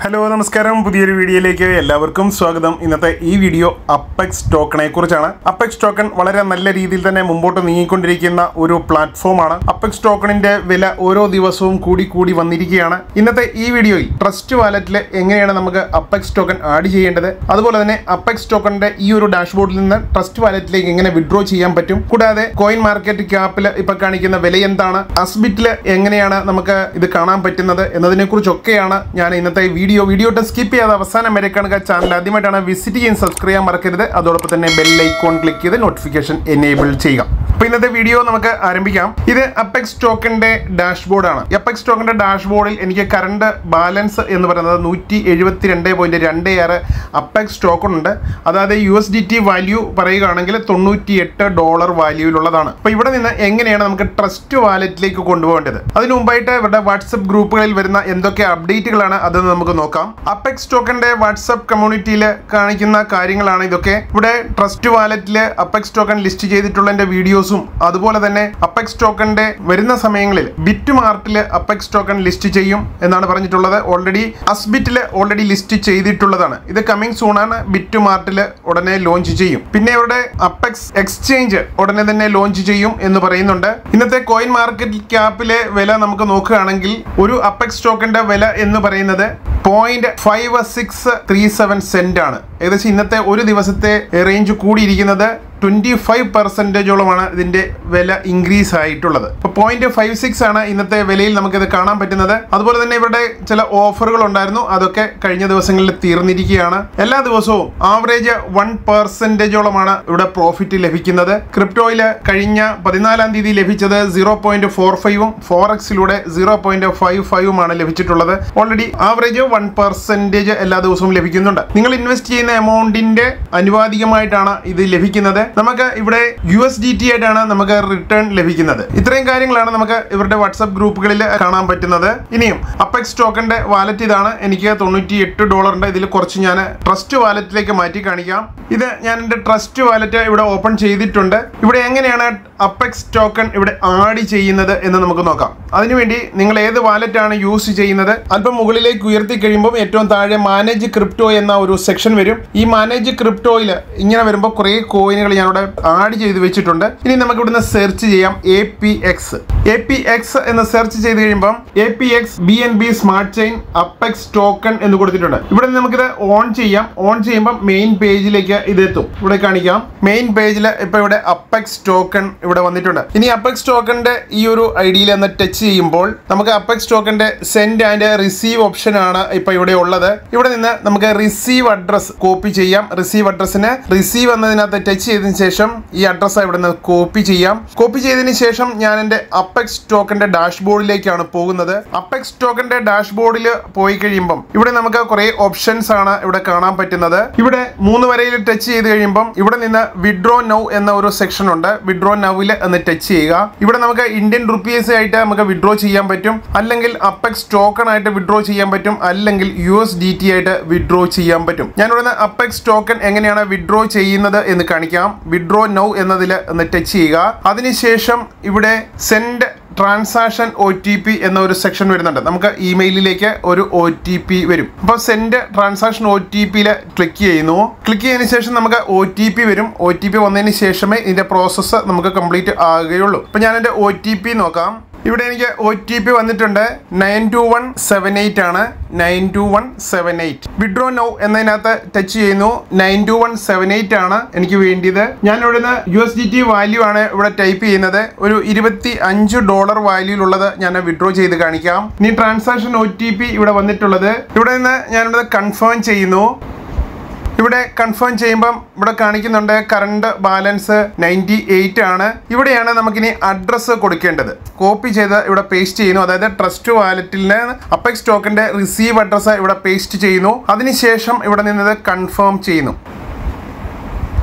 hello നമസ്കാരം പുതിയൊരു വീഡിയോയിലേക്ക് എല്ലാവർക്കും സ്വാഗതം ഇന്നത്തെ ഈ വീഡിയോ അപ്പെക്സ് ടോക്കണെ കുറിച്ചാണ് അപ്പെക്സ് ടോക്കൺ വളരെ നല്ല രീതിയിൽ തന്നെ മുമ്പോട്ട് നീങ്ങിക്കൊണ്ടിരിക്കുന്ന ഒരു പ്ലാറ്റ്ഫോമാണ് അപ്പെക്സ് ടോക്കണിന്റെ വില ഓരോ ദിവസവും കൂടി കൂടി വന്നിരിക്കുകയാണ് ഇന്നത്തെ ഈ വീഡിയോയിൽ ട്രസ്റ്റ് വാലറ്റിൽ എങ്ങനെയാണ് നമുക്ക് അപ്പെക്സ് ടോക്കൺ ആഡ് ചെയ്യേണ്ടത് അതുപോലെ തന്നെ അപ്പെക്സ് ടോക്കണിന്റെ ഈ ഒരു ഡാഷ്ബോർഡിൽ നിന്ന് ട്രസ്റ്റ് വാലറ്റിലേക്ക് എങ്ങനെ വിഡ്രോ ചെയ്യാൻ പറ്റും കൂടാതെ കോയിൻ മാർക്കറ്റ് ക്യാപ്പിൽ ഇപ്പൊ കാണിക്കുന്ന വില എന്താണ് അസ്ബിറ്റിൽ എങ്ങനെയാണ് നമുക്ക് ഇത് കാണാൻ പറ്റുന്നത് എന്നതിനെ കുറിച്ചൊക്കെയാണ് ഞാൻ ഇന്നത്തെ വീഡിയോ വീഡിയോ സ്കിപ്പ് ചെയ്യാതെ അവസാനം വരെ കാണുക ചാനൽ ആദ്യമായിട്ടാണ് വിസിറ്റ് ചെയ്യാൻ സബ്സ്ക്രൈബ് ചെയ്യാൻ മറക്കരുത് അതോടൊപ്പം തന്നെ ബെൽ ഐക്കോൺ ക്ലിക്ക് ചെയ്ത് നോട്ടിഫിക്കേഷൻ എനേബിൾ ചെയ്യുക അപ്പോൾ ഇന്നത്തെ വീഡിയോ നമുക്ക് ആരംഭിക്കാം ഇത് അപ്പെക്സ് ടോക്കന്റെ ഡാഷ്ബോർഡ് ആണ് അപ്പെക്സ് ടോക്കന്റെ ഡാഷ്ബോർഡിൽ എനിക്ക് കറണ്ട് ബാലൻസ് എന്ന് പറയുന്നത് നൂറ്റി എഴുപത്തി രണ്ട് പോയിന്റ് രണ്ട് ആറ് അപ്പെക്സ് ടോക്കൺ ഉണ്ട് അതായത് U S D T value പറയുകയാണെങ്കിൽ തൊണ്ണൂറ്റി എട്ട് ഡോളർ വാല്യൂവിലുള്ളതാണ് അപ്പോൾ ഇവിടെ നിന്ന് എങ്ങനെയാണ് നമുക്ക് ട്രസ്റ്റ് വാലറ്റിലേക്ക് കൊണ്ടുപോകേണ്ടത് അതിനു മുമ്പായിട്ട് ഇവരുടെ വാട്സപ്പ് ഗ്രൂപ്പുകളിൽ വരുന്ന എന്തൊക്കെ അപ്ഡേറ്റുകളാണ് അതെന്ന് നമുക്ക് നോക്കാം അപ്പെക്സ് ടോക്കന്റെ വാട്സപ്പ് കമ്മ്യൂണിറ്റിയിൽ കാണിക്കുന്ന കാര്യങ്ങളാണ് ഇതൊക്കെ ഇവിടെ ട്രസ്റ്റ് വാലറ്റിൽ അപ്പെക്സ് ടോക്കൺ ലിസ്റ്റ് ചെയ്തിട്ടുള്ളതിന്റെ വീഡിയോസും അതുപോലെ തന്നെ അപ്പെക്സ് ടോക്കന്റെ വരുന്ന സമയങ്ങളിൽ ബിറ്റ് മാർട്ടിൽ അപ്പെക്സ് ടോക്കൺ ലിസ്റ്റ് ചെയ്യും എന്നാണ് പറഞ്ഞിട്ടുള്ളത് ഓൾറെഡി അസ്ബിറ്റിൽ ഓൾറെഡി ലിസ്റ്റ് ചെയ്തിട്ടുള്ളതാണ് ഇത് കമ്മിങ് സൂൺ ആണ് ബിറ്റ് മാർട്ടിൽ ഉടനെ ലോഞ്ച് ചെയ്യും പിന്നെ ഇവിടെ അപ്പെക്സ് എക്സ്ചേഞ്ച് ഉടനെ തന്നെ ലോഞ്ച് ചെയ്യും എന്ന് പറയുന്നുണ്ട് ഇന്നത്തെ കോയിൻ മാർക്കറ്റ് ക്യാപ്പിലെ വില നമുക്ക് നോക്കുകയാണെങ്കിൽ ഒരു അപ്പെക്സ് ടോക്കന്റെ വില എന്ന് പറയുന്നത് point five six three seven cent ആണ് ഏകദേശം ഇന്നത്തെ ഒരു ദിവസത്തെ റേഞ്ച് കൂടിയിരിക്കുന്നത് ട്വന്റി ഫൈവ് പെർസെൻറ്റേജോളമാണ് ഇതിന്റെ വില ഇൻക്രീസ് ആയിട്ടുള്ളത് അപ്പോൾ പോയിന്റ് ഫൈവ് സിക്സ് ആണ് ഇന്നത്തെ വിലയിൽ നമുക്കിത് കാണാൻ പറ്റുന്നത് അതുപോലെ തന്നെ ഇവരുടെ ചില ഓഫറുകൾ ഉണ്ടായിരുന്നു അതൊക്കെ കഴിഞ്ഞ ദിവസങ്ങളിൽ തീർന്നിരിക്കുകയാണ് എല്ലാ ദിവസവും ആവറേജ് വൺ പെർസെൻറ്റേജോളമാണ് ഇവിടെ പ്രോഫിറ്റ് ലഭിക്കുന്നത് ക്രിപ്റ്റോയിൽ കഴിഞ്ഞ പതിനാലാം തീയതി ലഭിച്ചത് സീറോ പോയിന്റ് ഫോർ ഫൈവും ഫോർ എക്സിലൂടെ സീറോ പോയിന്റ് ഫൈവ് ഫൈവുമാണ് ലഭിച്ചിട്ടുള്ളത് ഓൾറെഡി ആവറേജ് വൺ പെർസെൻറ്റേജ് എല്ലാ ദിവസവും ലഭിക്കുന്നുണ്ട് നിങ്ങൾ ഇൻവെസ്റ്റ് ചെയ്യുന്ന എമൗണ്ടിന്റെ അനുപാതികമായിട്ടാണ് ഇത് ലഭിക്കുന്നത് നമുക്ക് ഇവിടെ യു എസ് ഡി ടി ആയിട്ടാണ് നമുക്ക് റിട്ടേൺ ലഭിക്കുന്നത് ഇത്രയും കാര്യങ്ങളാണ് നമുക്ക് ഇവരുടെ വാട്സപ്പ് ഗ്രൂപ്പുകളിൽ കാണാൻ പറ്റുന്നത് ഇനിയും അപ്പെക്സ് ടോക്കന്റെ വാലറ്റ് ഇതാണ് എനിക്ക് തൊണ്ണൂറ്റി എട്ട് ഡോളറിന്റെ ഇതിൽ കുറച്ച് ഞാൻ ട്രസ്റ്റ് വാലറ്റിലേക്ക് മാറ്റി കാണിക്കാം ഇത് ഞാൻ എൻ്റെ ട്രസ്റ്റ് വാലറ്റ് ഇവിടെ ഓപ്പൺ ചെയ്തിട്ടുണ്ട് ഇവിടെ എങ്ങനെയാണ് അപ്പെക്സ് ടോക്കൺ ഇവിടെ ആഡ് ചെയ്യുന്നത് എന്ന് നമുക്ക് നോക്കാം അതിനുവേണ്ടി നിങ്ങൾ ഏത് വാലറ്റ് ആണ് യൂസ് ചെയ്യുന്നത് അല്പം മുകളിലേക്ക് ഉയർത്തി കഴിയുമ്പോൾ ഏറ്റവും താഴെ മാനേജ് ക്രിപ്റ്റോ എന്ന ഒരു സെക്ഷൻ വരും ഈ മാനേജ് ക്രിപ്റ്റോയിൽ ഇങ്ങനെ വരുമ്പോൾ കുറേ കോയിനുകൾ ഞാനിവിടെ ആഡ് ചെയ്ത് വെച്ചിട്ടുണ്ട് ഇനി നമുക്ക് ഇവിടുന്ന് സെർച്ച് ചെയ്യാം A P X A P X എന്ന് സെർച്ച് ചെയ്ത് കഴിയുമ്പോൾ A P X B N B smart chain Apex token എന്ന് കൊടുത്തിട്ടുണ്ട് ഇവിടെ നിന്ന് നമുക്കിത് ഓൺ ചെയ്യാം ഓൺ ചെയ്യുമ്പോൾ മെയിൻ പേജിലേക്ക് ഇത് എത്തും ഇവിടെ കാണിക്കാം മെയിൻ പേജിൽ ഇപ്പൊ ഇവിടെ അപ്പെക്സ് ടോക്കൺ ഇവിടെ വന്നിട്ടുണ്ട് ഇനി അപ്പെക്സ് ടോക്കണിന്റെ ഈ ഒരു ഐഡിയിൽ ഒന്ന് ടച്ച് ചെയ്യുമ്പോൾ നമുക്ക് അപ്പെക്സ് ടോക്കണിന്റെ സെൻഡ് ആൻഡ് റിസീവ് ഓപ്ഷൻ ആണ് ഇപ്പൊ ഇവിടെ ഉള്ളത് ഇവിടെ നിന്ന് നമുക്ക് റിസീവ് അഡ്രസ് കോപ്പി ചെയ്യാം റിസീവ് അഡ്രസ്സിന് റിസീവ് എന്നതിനകത്ത് ടച്ച് ചെയ്തതിന് ശേഷം ഈ അഡ്രസ്സ് ഇവിടെ നിന്ന് കോപ്പി ചെയ്യാം കോപ്പി ചെയ്തതിന് ശേഷം ഞാൻ എൻ്റെ അപ്പെക്സ് ടോക്കന്റെ ഡാഷ്ബോർഡിലേക്കാണ് പോകുന്നത് അപ്പെക്സ് ടോക്കന്റെ ഡാഷ്ബോർഡിൽ പോയി കഴിയുമ്പം ഇവിടെ നമുക്ക് കുറെ ഓപ്ഷൻസ് ആണ് ഇവിടെ കാണാൻ പറ്റുന്നത് ഇവിടെ മൂന്ന് വരയിൽ ടച്ച് ചെയ്ത് കഴിയുമ്പം ഇവിടെ നിന്ന് വിഡ്രോ നൗ എന്ന ഒരു സെക്ഷൻ ഉണ്ട് വിഡ്രോ നൗവിൽ ഒന്ന് ടച്ച് ചെയ്യുക ഇവിടെ നമുക്ക് ഇന്ത്യൻ റുപ്പീസ് ആയിട്ട് നമുക്ക് വിഡ്രോ ചെയ്യാൻ പറ്റും അല്ലെങ്കിൽ അപ്പെക്സ് ടോക്കൺ ആയിട്ട് വിഡ്രോ ചെയ്യാൻ പറ്റും അല്ലെങ്കിൽ യു എസ് ഡി ടി ആയിട്ട് വിഡ്രോ ചെയ്യാൻ പറ്റും ഞാൻ ഇവിടെ അപ്പെക്സ് ടോക്കൺ എങ്ങനെയാണ് വിഡ്രോ ചെയ്യുന്നത് എന്ന് കാണിക്കാം വിഡ്രോ നൗ എന്നതിൽ ഒന്ന് ടച്ച് ചെയ്യുക അതിനുശേഷം ഇവിടെ send transaction O T P എന്ന ഒരു സെക്ഷൻ വരുന്നുണ്ട് നമുക്ക് ഇമെയിലിലേക്ക് ഒരു ഒ ടി പി വരും അപ്പോൾ സെൻഡ് ട്രാൻസാക്ഷൻ ഒ ടി പിയിൽ ക്ലിക്ക് ചെയ്യുന്നു ക്ലിക്ക് ചെയ്തതിന് ശേഷം നമുക്ക് ഒ ടി പി വരും ഒ ടി പി വന്നതിന് ശേഷമേ ഇതിൻ്റെ പ്രോസസ്സ് നമുക്ക് കംപ്ലീറ്റ് ആകുകയുള്ളൂ അപ്പോൾ ഞാൻ എൻ്റെ ഒ ടി പി നോക്കാം ഇവിടെ എനിക്ക് ഒ ടി പി വന്നിട്ടുണ്ട് nine two one seven eight ആണ് nine two one seven eight withdraw now എന്നതിനകത്ത് ടച്ച് ചെയ്യുന്നു nine two one seven eight ആണ് എനിക്ക് വേണ്ടിയത് ഞാൻ ഇവിടുന്ന് U S D T value ആണ് ഇവിടെ ടൈപ്പ് ചെയ്യുന്നത് ഒരു ഇരുപത്തി അഞ്ച് ഡോളർ വാല്യൂലുള്ളത് ഞാൻ വിഡ്രോ ചെയ്ത് കാണിക്കാം ഇനി ട്രാൻസാക്ഷൻ ഒ ടി പി ഇവിടെ വന്നിട്ടുള്ളത് ഇവിടെ നിന്ന് ഞാനിവിടെ കൺഫേം ചെയ്യുന്നു ഇവിടെ കൺഫേം ചെയ്യുമ്പം ഇവിടെ കാണിക്കുന്നുണ്ട് കറണ്ട് ബാലൻസ് നയൻറ്റി എയ്റ്റ് ആണ് ഇവിടെയാണ് നമുക്കിനി അഡ്രസ്സ് കൊടുക്കേണ്ടത് കോപ്പി ചെയ്ത് ഇവിടെ പേസ്റ്റ് ചെയ്യുന്നു അതായത് ട്രസ്റ്റ് വാലറ്റിൽ അപ്പെക്സ് ടോക്കന്റെ റിസീവ് അഡ്രസ്സ് ഇവിടെ പേസ്റ്റ് ചെയ്യുന്നു അതിനുശേഷം ഇവിടെ നിന്നത് കൺഫേം ചെയ്യുന്നു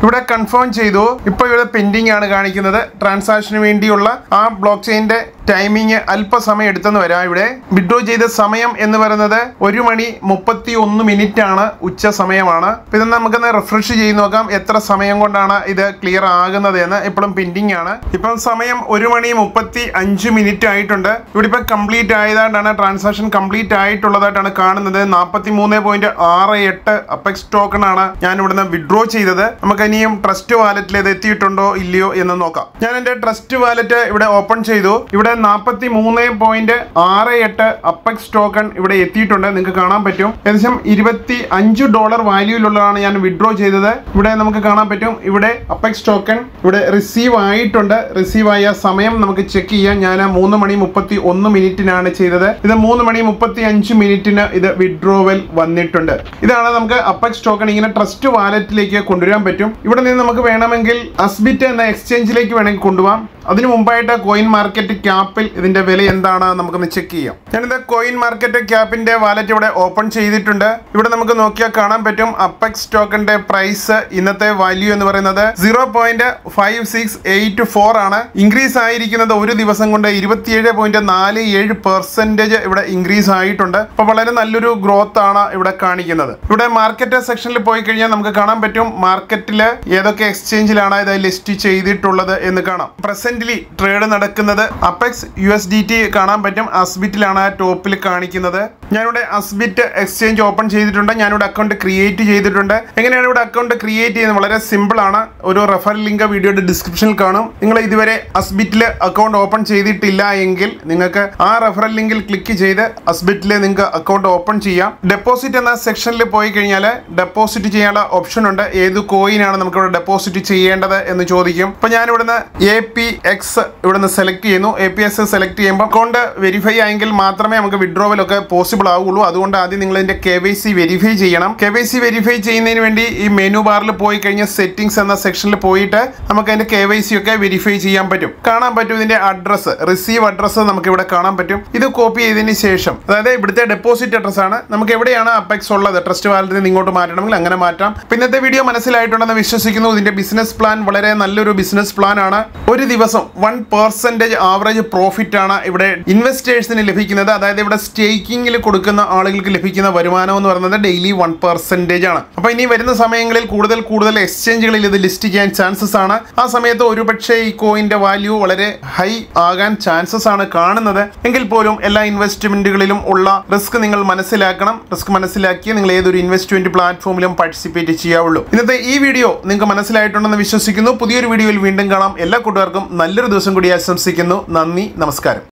ഇവിടെ കൺഫേം ചെയ്തു ഇപ്പോൾ ഇവിടെ പെൻഡിങ് ആണ് കാണിക്കുന്നത് ട്രാൻസാക്ഷന് വേണ്ടിയുള്ള ആ ബ്ലോക്ക് ചെയിൻ്റെ ടൈമിങ് അല്പസമയം എടുത്തെന്ന് വരാം ഇവിടെ വിഡ്രോ ചെയ്ത സമയം എന്ന് പറയുന്നത് ഒരു മണി മുപ്പത്തി ഒന്ന് മിനിറ്റ് ആണ് ഉച്ച സമയമാണ് അപ്പൊ ഇത് നമുക്കൊന്ന് റിഫ്രഷ് ചെയ്ത് നോക്കാം എത്ര സമയം കൊണ്ടാണ് ഇത് ക്ലിയർ ആകുന്നത് എന്ന് ഇപ്പോഴും പെൻഡിങ് ആണ് ഇപ്പം സമയം ഒരു മണി മുപ്പത്തി അഞ്ച് മിനിറ്റ് ആയിട്ടുണ്ട് ഇവിടെ ഇപ്പം കംപ്ലീറ്റ് ആയതായിട്ടാണ് ട്രാൻസാക്ഷൻ കംപ്ലീറ്റ് ആയിട്ടുള്ളതായിട്ടാണ് കാണുന്നത് നാൽപ്പത്തി മൂന്ന് പോയിന്റ് ആറ് എട്ട് അപ്പെക്സ് ടോക്കൺ ആണ് ഞാൻ ഇവിടുന്ന് വിഡ്രോ ചെയ്തത് നമുക്ക് ഇനിയും ട്രസ്റ്റ് വാലറ്റിൽ ഇത് എത്തിയിട്ടുണ്ടോ ഇല്ലയോ എന്ന് നോക്കാം ഞാൻ എൻ്റെ ട്രസ്റ്റ് വാലറ്റ് ഇവിടെ ഓപ്പൺ ചെയ്തു ഇവിടെ നാൽപ്പത്തി മൂന്ന് പോയിന്റ് ആറ് എട്ട് അപ്പെക്സ് ടോക്കൺ ഇവിടെ എത്തിയിട്ടുണ്ട് നിങ്ങൾക്ക് കാണാൻ പറ്റും ഏകദേശം ഇരുപത്തി അഞ്ച് ഡോളർ വാല്യൂയിലുള്ളതാണ് ഞാൻ വിഡ്രോ ചെയ്തത് ഇവിടെ നമുക്ക് കാണാൻ പറ്റും ഇവിടെ അപ്പെക്സ് ടോക്കൺ ഇവിടെ റിസീവ് ആയിട്ടുണ്ട് റിസീവ് ആയ സമയം നമുക്ക് ചെക്ക് ചെയ്യാം ഞാൻ മൂന്ന് മണി മുപ്പത്തി ഒന്ന് മിനിറ്റിനാണ് ചെയ്തത് ഇത് മൂന്ന് മണി മുപ്പത്തി അഞ്ച് മിനിറ്റിന് ഇത് വിഡ്രോവൽ വന്നിട്ടുണ്ട് ഇതാണ് നമുക്ക് അപ്പെക്സ് ടോക്കൺ ഇങ്ങനെ ട്രസ്റ്റ് വാലറ്റിലേക്ക് കൊണ്ടുവരാൻ പറ്റും ഇവിടെ നിന്ന് നമുക്ക് വേണമെങ്കിൽ അസ്ബിറ്റ് എന്ന എക്സ്ചേഞ്ചിലേക്ക് വേണമെങ്കിൽ കൊണ്ടുപോകാം അതിനു മുമ്പായിട്ട് കോയിൻ മാർക്കറ്റ് ക്യാപ്പിൽ ഇതിന്റെ വില എന്താണ് നമുക്കൊന്ന് ചെക്ക് ചെയ്യാം ഞാനിത് കോയിൻ മാർക്കറ്റ് ക്യാപ്പിന്റെ വാലറ്റ് ഇവിടെ ഓപ്പൺ ചെയ്തിട്ടുണ്ട് ഇവിടെ നമുക്ക് നോക്കിയാൽ കാണാൻ പറ്റും അപ്പെക്സ് ടോക്കന്റെ പ്രൈസ് ഇന്നത്തെ വാല്യൂ എന്ന് പറയുന്നത് zero point five six eight four ആണ് ഇൻക്രീസ് ആയിരിക്കുന്നത് ഒരു ദിവസം കൊണ്ട് ഇരുപത്തിയേഴ് പോയിന്റ് നാല് ഏഴ് പെർസെന്റേജ് ഇവിടെ ഇൻക്രീസ് ആയിട്ടുണ്ട് അപ്പൊ വളരെ നല്ലൊരു ഗ്രോത്ത് ആണ് ഇവിടെ കാണിക്കുന്നത് ഇവിടെ മാർക്കറ്റ് സെക്ഷനിൽ പോയി കഴിഞ്ഞാൽ നമുക്ക് കാണാൻ പറ്റും മാർക്കറ്റിൽ ഏതൊക്കെ എക്സ്ചേഞ്ചിലാണ് ഇത് ലിസ്റ്റ് ചെയ്തിട്ടുള്ളത് എന്ന് കാണാം പ്രസന്റ്ലി ട്രേഡ് നടക്കുന്നത് Apex U S D T കാണാൻ പറ്റും അസ്ബിറ്റിലാണ് ടോപ്പിൽ കാണിക്കുന്നത് ഞാനിവിടെ അസ്ബിറ്റ് എക്സ്ചേഞ്ച് ഓപ്പൺ ചെയ്തിട്ടുണ്ട് ഞാനിവിടെ അക്കൗണ്ട് ക്രിയേറ്റ് ചെയ്തിട്ടുണ്ട് എങ്ങനെയാണ് ഇവിടെ അക്കൗണ്ട് ക്രിയേറ്റ് ചെയ്യുന്നത് വളരെ സിമ്പിൾ ആണ് ഒരു റെഫർ ലിങ്ക് വീഡിയോയുടെ ഡിസ്ക്രിപ്ഷനിൽ കാണും നിങ്ങൾ ഇതുവരെ അസ്ബിറ്റിൽ അക്കൗണ്ട് ഓപ്പൺ ചെയ്തിട്ടില്ല എങ്കിൽ നിങ്ങൾക്ക് ആ റെഫറൽ ലിങ്കിൽ ക്ലിക്ക് ചെയ്ത് അസ്ബിറ്റിൽ നിങ്ങൾക്ക് അക്കൗണ്ട് ഓപ്പൺ ചെയ്യാം ഡെപ്പോസിറ്റ് എന്ന സെക്ഷനിൽ പോയി കഴിഞ്ഞാൽ ഡെപ്പോസിറ്റ് ചെയ്യാനുള്ള ഓപ്ഷൻ ഉണ്ട് ഏത് കോയിനാണ് നമുക്ക് ഇവിടെ ഡെപ്പോസിറ്റ് ചെയ്യേണ്ടത് എന്ന് ചോദിക്കും അപ്പൊ ഞാൻ ഇവിടുന്ന് എ പി എക്സ് ഇവിടുന്ന് സെലക്ട് ചെയ്യുന്നു എ പി എസ് സെലക്ട് ചെയ്യുമ്പോൾ അക്കൗണ്ട് വെരിഫൈ ആയെങ്കിൽ മാത്രമേ നമുക്ക് വിഡ്രോവൽ ഒക്കെ പോസിബിൾ ആവുള്ളൂ അതുകൊണ്ട് ആദ്യം നിങ്ങൾ ഇതിന്റെ കെ വൈ സി വെരിഫൈ ചെയ്യണം കെ വൈ സി വെരിഫൈ ചെയ്യുന്നതിന് വേണ്ടി ഈ മെനു ബാറിൽ പോയി കഴിഞ്ഞ സെറ്റിംഗ്സ് എന്ന സെക്ഷനിൽ പോയിട്ട് നമുക്ക് അതിന്റെ കെ വൈ സി ഒക്കെ വെരിഫൈ ചെയ്യാൻ പറ്റും കാണാൻ പറ്റും ഇതിന്റെ അഡ്രസ്സ് റിസീവ് അഡ്രസ്സ് നമുക്ക് ഇവിടെ കാണാൻ പറ്റും ഇത് കോപ്പി ചെയ്തതിന് ശേഷം അതായത് ഇവിടുത്തെ ഡെപ്പോസിറ്റ് അഡ്രസ് ആണ് നമുക്ക് എവിടെയാണ് അപ്പെക്സ് ഉള്ളത് ട്രസ്റ്റ് വാലറ്റിൽ നിന്ന് ഇങ്ങോട്ട് മാറ്റണമെങ്കിൽ അങ്ങനെ മാറ്റാം പിന്നെ ഇന്നത്തെ വീഡിയോ മനസ്സിലായിട്ടുണ്ടെന്ന് വിശ്വസിക്കുന്നു ഇതിന്റെ ബിസിനസ് പ്ലാൻ വളരെ നല്ലൊരു ബിസിനസ് പ്ലാൻ ആണ് ഒരു ദിവസം വൺ പെർസെന്റേജ് ആവറേജ് പ്രോഫിറ്റ് ആണ് ഇവിടെ ഇൻവെസ്റ്റേഴ്സിന് ലഭിക്കുന്നത് അതായത് ഇവിടെ സ്റ്റേക്കിംഗിൽ കൊടുക്കുന്ന ആളുകൾക്ക് ലഭിക്കുന്ന വരുമാനം എന്ന് പറയുന്നത് ഡെയിലി വൺ പെർസെന്റേജ് ആണ് അപ്പൊ ഇനി വരുന്ന സമയങ്ങളിൽ കൂടുതൽ കൂടുതൽ എക്സ്ചേഞ്ചുകളിൽ ഇത് ലിസ്റ്റ് ചെയ്യാൻ ചാൻസസ് ആണ് ആ സമയത്ത് ഒരുപക്ഷെ ഈ കോയിന്റെ വാല്യൂ വളരെ ഹൈ ആകാൻ ചാൻസസ് ആണ് കാണുന്നത് എങ്കിൽ പോലും എല്ലാ ഇൻവെസ്റ്റ്മെന്റുകളിലും ഉള്ള റിസ്ക് നിങ്ങൾ മനസ്സിലാക്കണം റിസ്ക് മനസ്സിലാക്കി നിങ്ങൾ ഏതൊരു ഇൻവെസ്റ്റ്മെന്റ് പ്ലാറ്റ്ഫോമിലും പാർട്ടിസിപ്പേറ്റ് ചെയ്യാവുള്ളൂ ഇന്നത്തെ ഈ വീഡിയോ നിങ്ങൾക്ക് മനസ്സിലായിട്ടുണ്ടെന്ന് വിശ്വസിക്കുന്നു പുതിയൊരു വീഡിയോയിൽ വീണ്ടും കാണാം എല്ലാ കൂട്ടുകാർക്കും നല്ലൊരു ദിവസം കൂടി ആശംസിക്കുന്നു നന്ദി നമസ്കാരം